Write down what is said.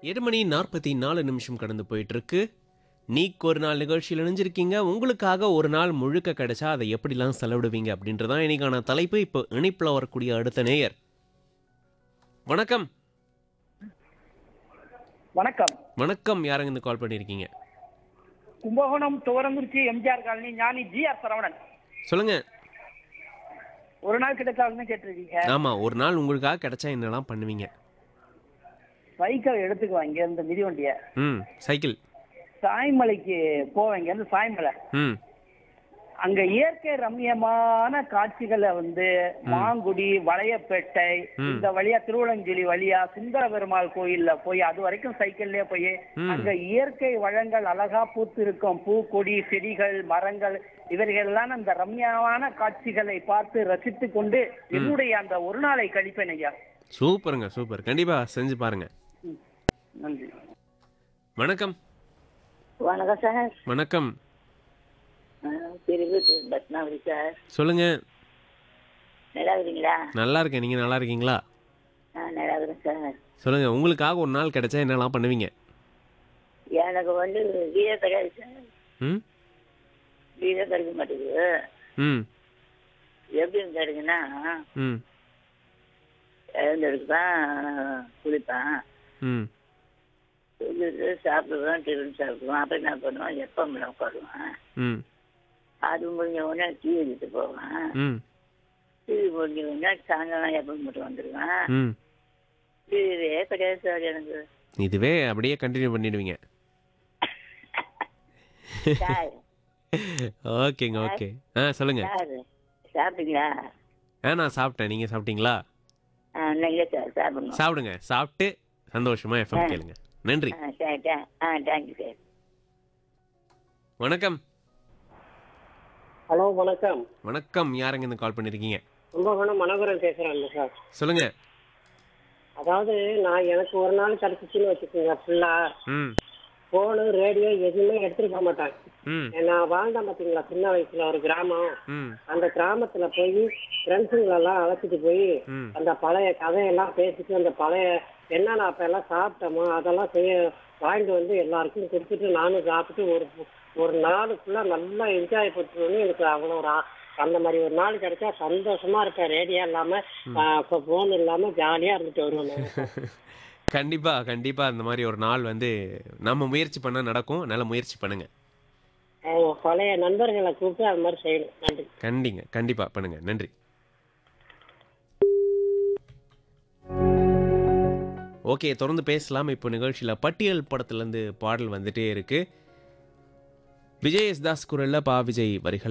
எட்டு மணி நாற்பத்தி நாலு நிமிஷம் கடந்து போயிட்டு இருக்கு நீக்கு ஒரு நாள் நிகழ்ச்சியில் இணைஞ்சிருக்கீங்க உங்களுக்காக ஒரு நாள் முழுக்க கிடைச்சா அதை எப்படிலாம் செலவிடுவீங்க அப்படின்றதான் இன்னைக்கான தலைப்பு இப்போ இணைப்பில் வரக்கூடிய அடுத்த நேயர் வணக்கம் வணக்கம் வணக்கம் யாருங்க இந்த கால் பண்ணியிருக்கீங்க Kumbakonam Thuvarankurichi MGR colony Gnani G R Saravanan சொல்லுங்க ஒரு நாள் கிடைச்சாலும் கேட்டிருக்கீங்க ஆமா ஒரு நாள் உங்களுக்காக கிடைச்சா என்னெல்லாம் பண்ணுவீங்க சைக்கிள் எடுத்துக்குவாங்க இங்க இருந்து மிதிவண்டிய ம் சைக்கிள் சாய்மலைக்கு போவேன் இங்க இருந்து சாய்மலை ம் அங்க இயற்கை ரம்மியமான காட்சிகளை வந்து மாங்குடி வளையப்பேட்டை இந்த வழியா திருவள்ளஞ்சேரி வழியா சுந்தர பெருமாள் கோயில்ல போய் அது வரைக்கும் சைக்கிள்லயே போய் ம். அங்க இயற்கை வளங்கள் அழகா பூத்து இருக்கும் பூ கொடி செடிகள் மரங்கள் இவர்களெல்லாம் அந்த ரம்மியமான காட்சிகளை பார்த்து ரசித்து கொண்டு என்னுடைய அந்த ஒரு நாளை கழிப்பேன் ஐயா சூப்பருங்க சூப்பர் கண்டிப்பா செஞ்சு பாருங்க ம். நன்றி வணக்கம் வணக்கம் சார் வணக்கம் பிரிவு பத்மாவதி சார் சொல்லுங்க நல்லா இருக்கிறீங்களா நல்லா இருக்கேன் நீங்க நல்லா இருக்கீங்களா ஆ நல்லா இருக்கிறேன் சார் சொல்லுங்க உங்களுக்காக ஒரு நாள் கிடைச்சா என்னெல்லாம் பண்ணுவீங்க எனக்கு வந்து வீரே கிடையாது சார் ம் வீரே கிடைக்க மாட்டேங்குது ம் எப்படி கிடைக்குன்னா ம் எழுந்திருப்பேன் குளிப்பேன் ம் குளிச்சுட்டு சாப்பிடுவேன் டிஃபன் சாப்பிடுவேன் அப்புறம் என்ன பண்ணுவேன் எப்போ உட்காருவேன் ம் அது முடிஞ்ச உடனே டிவி எடுத்து போவேன் ம் டிவி முடிஞ்ச உடனே சாயங்காலம் எப்போ மட்டும் வந்துடுவேன் ம் டிவியே கிடையாது சார் எனக்கு இதுவே அப்படியே கண்டினியூ பண்ணிடுவீங்க சார் ஓகேங்க ஓகே ஆ சொல்லுங்க சார் சாப்பிட்டீங்களா ஆ நான் சாப்பிட்டேன் நீங்கள் சாப்பிட்டீங்களா ஆ இல்லை சார் சாப்பிடணும் சாப்பிடுங்க சாப்பிட்டு சந்தோஷமா எஃப்எம் கேளுங்க நன்றி ஆ சரி தே- ஆ தேங்க்யூ சார் வணக்கம் ஹலோ வணக்கம் வணக்கம் யாருங்க இந்த கால் பண்ணியிருக்கீங்க கும்பகோணம் மனோகரன் பேசுறேன் சார் சொல்லுங்க அதாவது நான் எனக்கு ஒரு நாள் கிடைச்சிச்சுன்னு வச்சுக்கோங்க ஃபுல்லா ம் போனு ரேடியோ எதுவுமே எடுத்துட்டு போக மாட்டேன் ம் நான் வாழ்ந்தேன் பார்த்தீங்களா சின்ன வயசுல ஒரு கிராமம் ம் அந்த கிராமத்துல போய் ஃப்ரெண்ட்ஸுங்களெல்லாம் அழைச்சிட்டு போய் ம் அந்த பழைய கதையெல்லாம் பேசிட்டு அந்த பழைய என்னென்ன அப்ப எல்லாம் சாப்பிட்டோமோ அதெல்லாம் செய்ய வாங்கிட்டு வந்து எல்லாருக்கும் கொடுத்துட்டு நானும் சாப்பிட்டு ஒரு ஒரு நாள் ஃபுல்லா நல்லா என்ஜாய் பண்ணிட்டு எனக்கு அவ்வளோ ஒரு ஆ- அந்த மாதிரி ஒரு நாள் கிடைச்சா சந்தோஷமா இருப்பேன் ரேடியோ இல்லாம போன் இல்லாம ஜாலியா இருந்துட்டு வருவேன் நான். கண்டிப்பா கண்டிப்பா அந்த மாதிரி ஒரு நாள் வந்து நம்ம முயற்சி பண்ணா நடக்கும் நல்ல முயற்சி பண்ணுங்க அவங்க பழைய நண்பர்களை கூப்பிட்டு அது மாதிரி செய்யணும் நன்றி கண்டிங்க கண்டிப்பா பண்ணுங்க நன்றி ஓகே தொடர்ந்து பேசலாம் இப்போ நிகழ்ச்சியில் பட்டியல் படத்துலேருந்து பாடல் வந்துட்டே இருக்கு விஜய் எஸ் தாஸ் குரல்ல பா விஜய் வரிகள்